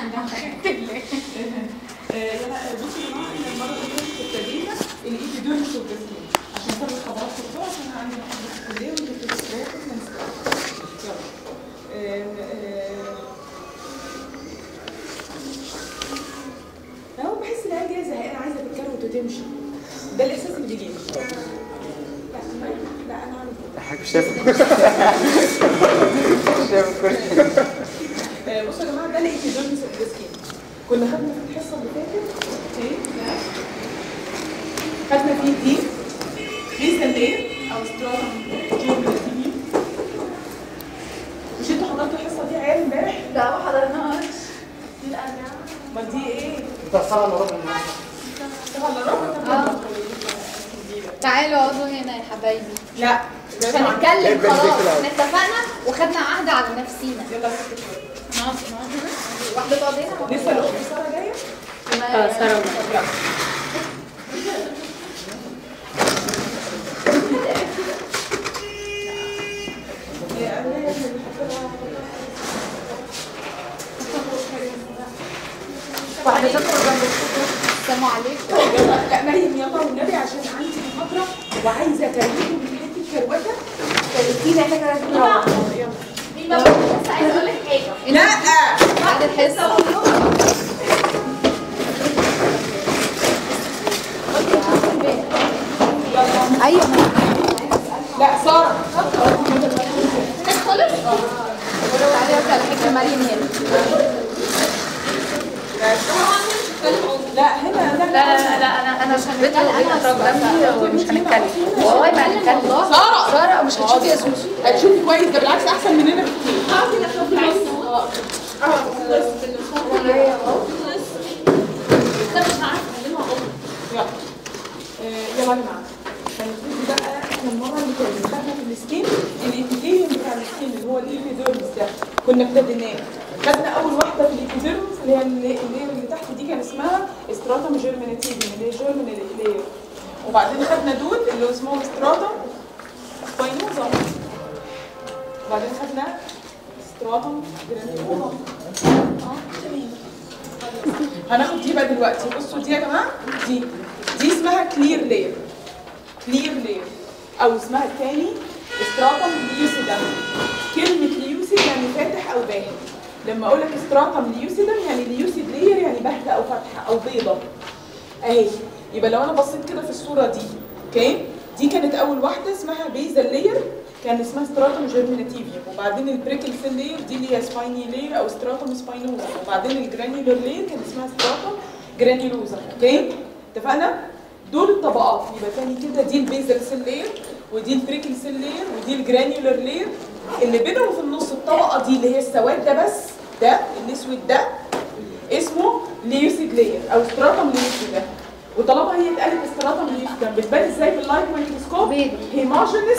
آه، يلا، بصوا يا جماعه احنا المره اللي فاتت ابتدينا الايبيدورمس والجسمين عشان نخلص خبرات بسرعه عشان انا عندي محاضره في الكليه وانتوا بتستريحوا في يلا آه، آه، اهو بحس ان انا جايه زهقانه عايزه تتكروت وتمشي ده الاحساس اللي بيجي لي لا لا انا عامل كده حاجة شايف شايف الكرسي آه، بصوا يا جماعه ده الايبيدورمس والجسمين كنا خدنا في الحصه اللي فاتت ايه ده خدنا فيه دي بيزل لير او ستراتم جيومتري مش انتوا حضرتوا الحصه دي عيال امبارح؟ لا ما حضرناش ما دي ايه؟ بتاع ساعة الا ربع النهارده سهل ربع آه. تعالوا اقعدوا هنا يا حبايبي لا مش ده مع- هنتكلم إيه خلاص البنت كده؟ احنا اتفقنا وخدنا عهد على نفسينا يلا سكت شويه نقعد نقعد هنا واحدة تقعد هنا واحدة لسه تقعد الاخت ساره جايه؟ هنا. اه سارة طب يلا إيه، أنا هي اللي بحبها. واحدة تدخل جنب الصوت. السلام عليكم يلا لا مريم يلا والنبي عشان عندي محاضره وعايزه اكلمكم من حته كروته فادينا حاجه لازم نروح يلا مين بقى بس عايزة اقول لك حاجة لا بعد الحصة ايوه لا ساره خلص تعالي ارجع لحكي مريم هنا لا هنا لا لا لا لا لا انا انا عشان بنت اضرب دمي ومش هنتكلم والله ما هنتكلم ساره ساره مش هتشوفي يا سوسو هتشوفي كويس ده بالعكس احسن مننا بكتير يلا آه، يلا يا جماعه هنبتدي بقى احنا المره اللي فاتت خدنا في السكين الابيثيليوم بتاع السكين اللي هو الايبيديرمس ده كنا ابتديناه خدنا اول واحده في الابيديرمس اللي هي اللي اللي اللي تحت دي كان اسمها استراتم جيرميناتيفيوم اللي هي جيرمينال لاير وبعدين خدنا دول اللي اسمهم استراتم سباينوزا وبعدين خدنا استراتم جرانيولوزا اه تمام هناخد دي بقى دلوقتي بصوا دي يا جماعه دي دي اسمها كلير لاير كلير لاير او اسمها الثاني استراتم ليوسيدم كلمه ليوسيد يعني فاتح او باهت لما اقول لك استراتم ليوسيدم يعني ليوسيد لاير يعني باهته او فاتحه او بيضه اهي يبقى لو انا بصيت كده في الصوره دي اوكي دي كانت اول واحده اسمها بيزل لاير كان اسمها ستراتوم جيرميناتيفيوم وبعدين البريكل سيل لاير دي اللي هي سبايني لاير او ستراتوم سباينوزا وبعدين الجرانيولر لاير كان اسمها ستراتوم جرانيولوزا اوكي اتفقنا دول الطبقات يبقى تاني كده دي البيزل سيل لاير ودي البريكل سيل لاير ودي الجرانيولر لاير اللي بينهم في النص الطبقه دي اللي هي السواد ده بس ده الاسود ده اسمه ليوسيد لاير او ستراتوم ليوسيد ده وطالما هي اتقالت ستراتوم ليوسيد ده بتبان ازاي في اللايت مايكروسكوب بيض. هيموجينس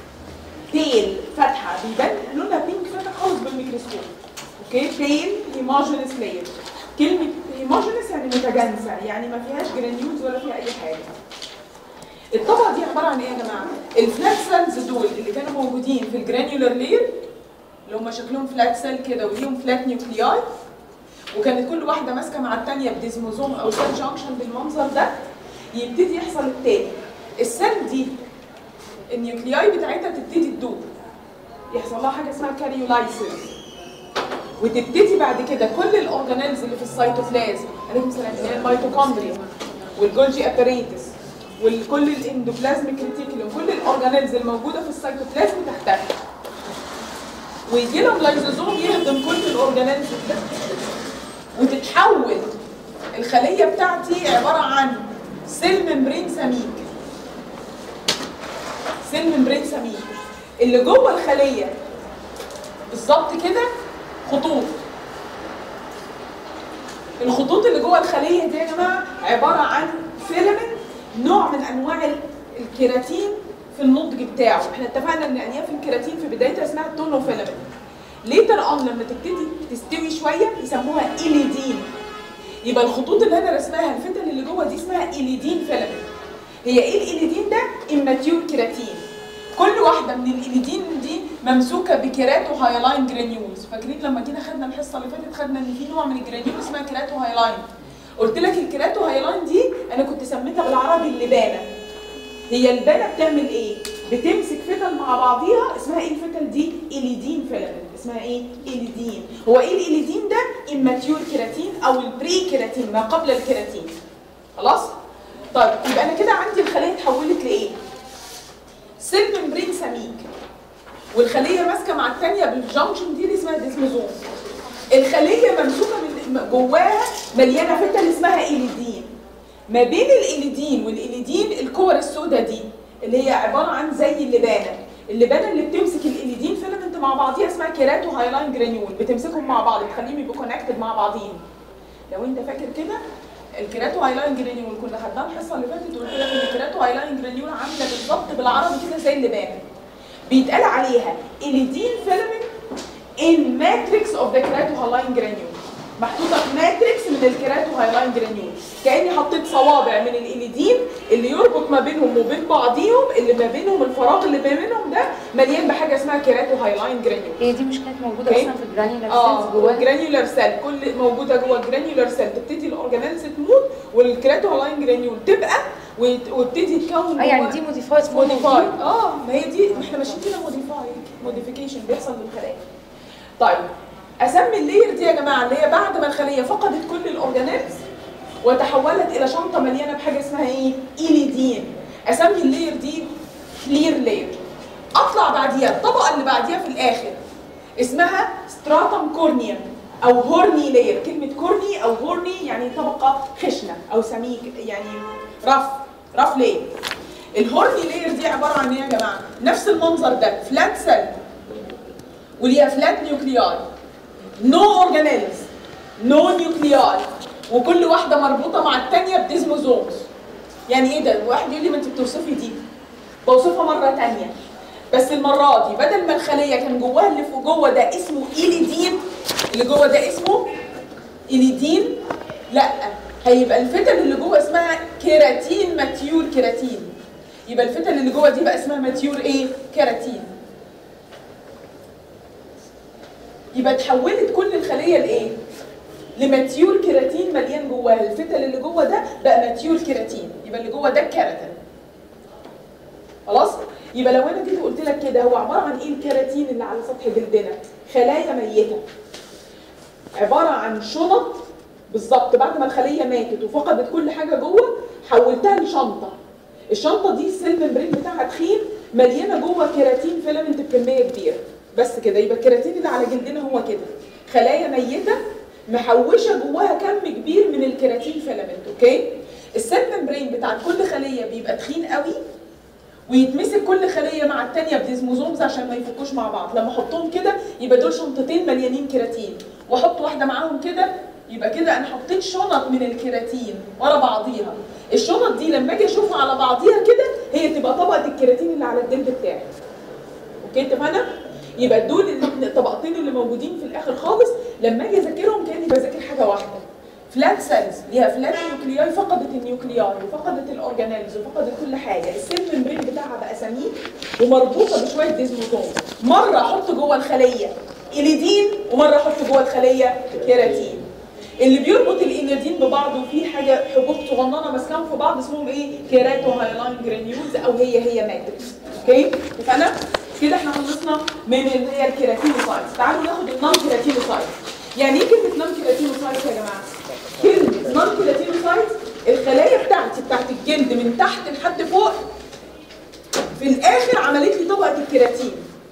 تيل فاتحه بيبان لونها بينك فاتح خالص بالميكروسكوب اوكي بيل هيموجينس لاير كلمه هيموجينس يعني متجانسه يعني ما فيهاش جرانيولز ولا فيها اي حاجه الطبقه دي عباره عن ايه يا جماعه الفلات سيلز دول اللي كانوا موجودين في الجرانيولر لاير اللي هم شكلهم فلات سيل كده وليهم فلات نيوكلياي وكانت كل واحده ماسكه مع الثانيه بديزموزوم او سيل جانكشن بالمنظر ده يبتدي يحصل التاني السيل دي النيوكلياي بتاعتها تبتدي تدوب يحصل لها حاجه اسمها كاريولايسيس وتبتدي بعد كده كل الاورجانيلز اللي في السيتوبلازم عليكم السلام اللي هي الميتوكوندريا والجولجي اباريتس وكل الاندوبلازميك ريتيكولوم كل الاورجانيلز الموجوده في السيتوبلازم تختفي ويجي لهم لايزوزوم يهضم كل الاورجانيلز ده وتتحول الخليه بتاعتي عباره عن سيل ممبرين سميك سيل ممبرين سميك اللي جوه الخليه بالظبط كده خطوط الخطوط اللي جوه الخليه دي يا جماعه عباره عن فيلامنت نوع من انواع ال- الكيراتين في النضج بتاعه احنا اتفقنا ان انياف الكيراتين في بدايتها اسمها التونو فيلامنت ليتر اون لما تبتدي تستوي شويه يسموها ايليدين يبقى الخطوط اللي انا رسمها الفتل اللي جوه دي اسمها ايليدين فيلامنت هي ايه الايليدين ده اماتيور كيراتين كل واحده من الايليدين دي ممسوكه بكيراتو هايلاين جرانيولز فاكرين لما جينا خدنا الحصه اللي فاتت خدنا ان في نوع من الجرانيول اسمها كيراتو هايلاين قلت لك الكيراتو هايلاين دي انا كنت سميتها بالعربي اللبانه هي البانه بتعمل ايه بتمسك فتل مع بعضيها اسمها ايه الفتل دي اليدين فيلامنت اسمها ايه اليدين هو ايه الاليدين ده اماتيور كيراتين او البري كيراتين ما قبل الكيراتين خلاص طيب يبقى انا كده عندي الخليه اتحولت لايه سيل ممبرين سميك والخليه ماسكه مع الثانيه بالجنكشن دي اللي اسمها ديسموزوم الخليه ممسوكه من جواها مليانه فتل اسمها ايليدين ما بين الإليدين والإليدين الكور السوداء دي اللي هي عبارة عن زي اللبانة اللبانة اللي بتمسك الإليدين فيلمنت مع بعضيها اسمها كيراتو هايلاين جرانيول بتمسكهم مع بعض تخليهم يبقوا كونكتد مع بعضيهم لو انت فاكر كده الكيراتو هايلاين جرانيول كنا خدناها الحصه اللي فاتت وقلت لك ان الكيراتو هايلاين جرانيول عامله بالظبط بالعربي كده زي اللبانه بيتقال عليها إليدين فيلمنت in matrix of the keratohyalin granule محطوطه في ماتريكس من الكيراتو هايلاين جرانيول كاني حطيت صوابع من الإليدين اللي يربط ما بينهم وبين بعضيهم اللي ما بينهم الفراغ اللي ما بينهم ده مليان بحاجه اسمها كيراتو هايلاين جرانيول هي دي مش كانت موجوده أوكي. اصلا في الجرانيولار اه سيلز جواها الجرانيولار سيل كل موجوده جوه الجرانيولار سيل تبتدي الاورجانيلز تموت والكيراتو هايلاين جرانيول تبقى ويت- ويبتدي تكون اه يعني جواها- دي موديفايد موديفاي اه ما هي دي ما احنا ماشيين كده موديفاي موديفيكيشن بيحصل للخلايا طيب اسمي اللاير دي يا جماعه اللي هي بعد ما الخليه فقدت كل الاورجانيلز وتحولت الى شنطه مليانه بحاجه اسمها ايه ايليدين اسمي اللاير دي كلير لاير اطلع بعديها الطبقه اللي بعديها في الاخر اسمها ستراتم كورنيوم او هورني لاير كلمه كورني او هورني يعني طبقه خشنه او سميك يعني رف رف لاير الهورني لاير دي عباره عن ايه يا جماعه نفس المنظر ده فلات سيل وليها فلات نيوكلياي نو اورجانيلز نو نيوكلياي وكل واحده مربوطه مع الثانيه بديزموزومز يعني ايه ده واحد يقول لي ما انت بتوصفي دي بوصفها مره ثانيه بس المره دي بدل ما الخليه كان جواها اللي فوق جوه ده اسمه ايليدين اللي جوه ده اسمه ايليدين لا هيبقى الفتل اللي جوه اسمها كيراتين ماتيور كيراتين يبقى الفتل اللي جوه دي بقى اسمها ماتيور ايه كيراتين يبقى اتحولت كل الخليه لايه لماتيور كيراتين مليان جواها الفتل اللي جوه ده بقى ماتيور كيراتين يبقى اللي جوه ده الكيراتين خلاص يبقى لو انا جيت وقلت لك كده هو عباره عن ايه الكيراتين اللي على سطح جلدنا خلايا ميته عباره عن شنط بالظبط بعد ما الخليه ماتت وفقدت كل حاجه جوه حولتها لشنطه الشنطه دي السيل ممبرين بتاعها تخين مليانه جوه كيراتين فيلامنت بكميه كبيره بس كده يبقى الكيراتين اللي على جلدنا هو كده خلايا ميته محوشه جواها كم كبير من الكيراتين فيلامنت اوكي السيل ممبرين بتاع كل خليه بيبقى تخين قوي ويتمسك كل خليه مع الثانيه بديزموزومز عشان ما يفكوش مع بعض لما احطهم كده يبقى دول شنطتين مليانين كيراتين واحط واحده معاهم كده يبقى كده انا حطيت شنط من الكيراتين ورا بعضيها الشنط دي لما اجي اشوفها على بعضيها كده هي تبقى طبقه الكيراتين اللي على الجلد بتاعي اوكي اتفقنا يبقى دول الطبقتين اللي موجودين في الاخر خالص لما اجي اذاكرهم كاني بذاكر حاجه واحده فلات سيلز ليها فلات نيوكلياي فقدت النيوكلياي وفقدت الاورجانيلز وفقدت كل حاجه السيل ممبرين بتاعها بقى سميك ومربوطه بشويه ديزموزوم مره احط جوه الخليه اليدين ومره احط جوه الخليه كيراتين اللي بيربط الانادين ببعض وفي حاجه حبوب صغننه ماسكاهم في بعض اسمهم ايه كيراتو هايلاين جرانيولز او هي هي ماتريكس اوكي اتفقنا كده احنا خلصنا من اللي هي الكيراتينوسايتس تعالوا ناخد النون كيراتينوسايتس يعني ايه كلمه نون كيراتينوسايتس يا جماعه كلمه نون كيراتينوسايتس الخلايا بتاعتي بتاعت الجلد من تحت لحد فوق في الاخر عملت لي طبقه الكيراتين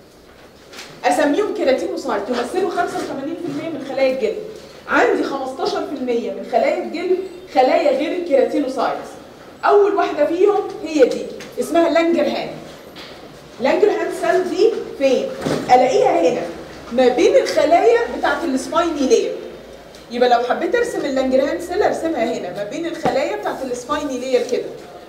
اسميهم كيراتينوسايت يمثلوا 85% من خلايا الجلد عندي 15% من خلايا الجلد خلايا غير الكيراتينوسايتس اول واحده فيهم هي دي اسمها لانجرهان لانجرهان سيل دي فين الاقيها هنا ما بين الخلايا بتاعت السبايني لير يبقى لو حبيت ارسم اللانجرهان سيل ارسمها هنا ما بين الخلايا بتاعت السبايني لير كده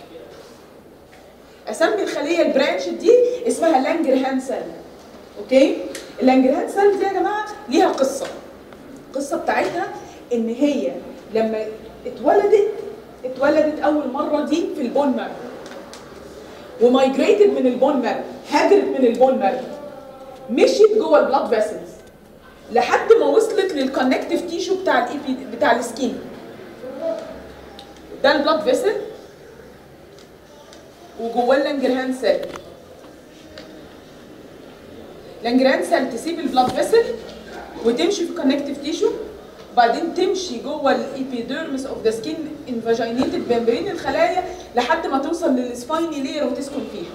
اسمي الخليه البرانش دي اسمها لانجرهان سيل اوكي اللانجرهان سيل دي يا جماعه ليها قصه القصه بتاعتها ان هي لما اتولدت اتولدت اول مره دي في البون مارو ومايجريتد من البون مارو هاجرت من البون مارو مشيت جوه البلاد فيسلز لحد ما وصلت للكونكتيف تيشو بتاع الاي بتاع السكين ده البلاد فيسل وجواه اللانجرهان سيل لانجرهان سيل تسيب البلاد فيسل وتمشي في كونكتيف تيشو وبعدين تمشي جوه الابيديرمس اوف ذا سكين انفاجينيتد ما بين الخلايا لحد ما توصل للسبايني لير وتسكن فيها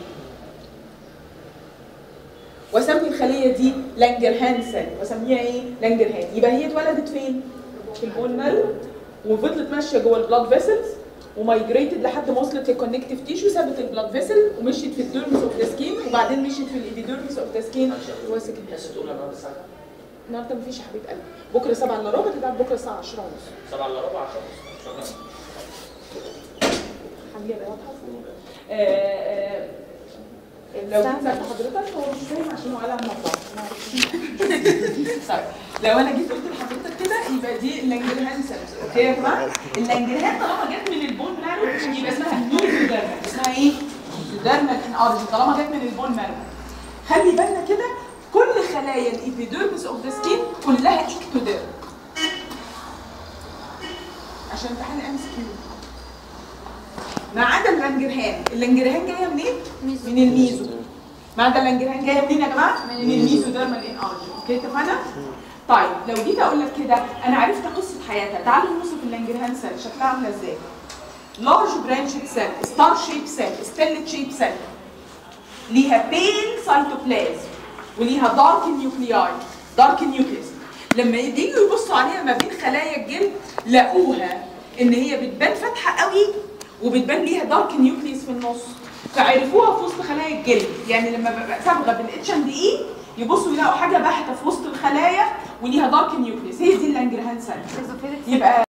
واسمي الخليه دي لانجرهان سيل واسميها ايه لانجرهان يبقى هي اتولدت فين في البون مارو وفضلت ماشيه جوه البلاد فيسلز ومايجريتد لحد ما وصلت للكونكتيف تيشو سابت البلاد فيسل ومشيت في الديرمس اوف ذا سكين وبعدين مشيت في الابيديرمس اوف ذا سكين ومسكت بس تقول انا الساعه النهارده مفيش يا حبيب قلبي بكره 7 الا ربع تتعب بكره الساعه 10 ونص 7 الا ربع 10 شكرا حبيبي واضحه آه، آه، لو جيت سالت حضرتك هو مش فاهم عشان هو قال عن المطبخ ما أعرفش. طيب لو انا جيت قلت لحضرتك كده يبقى دي اللانجرهان سيلز اوكي يا جماعه اللانجرهان طالما جت من البون مارو يبقى اسمها ميزوديرمال اسمها ايه؟ ميزوديرمال ان اوريجن طالما جت من البون مارو خلي بالنا كده كل خلايا الابيديرمس اوف ذا سكين كلها اكتوديرم عشان امتحان ام اس كيو ما عدا اللانجرهان اللانجرهان جايه منين؟ ميزو. من الميزو ما عدا اللانجرهان جايه منين يا جماعه؟ من الميزو ديرمال ان ارجن اوكي اتفقنا؟ طيب لو جيت اقول لك كده انا عرفت قصه حياتها تعالوا نوصف اللانجرهان سيل شكلها عامله ازاي؟ لارج برانشد سيل ستار شيب سيل ستيلت شيب سيل ليها بيل سايتوبلازم وليها دارك نيوكلياي دارك نيوكليس لما يجوا يبصوا عليها ما بين خلايا الجلد لقوها ان هي بتبان فاتحه قوي وبتبان ليها دارك نيوكليس في النص فعرفوها في وسط خلايا الجلد يعني لما ببقى صبغه بالاتش اند اي يبصوا يلاقوا حاجه باهته في وسط الخلايا وليها دارك نيوكليس هي دي اللانجرهان سيل يبقى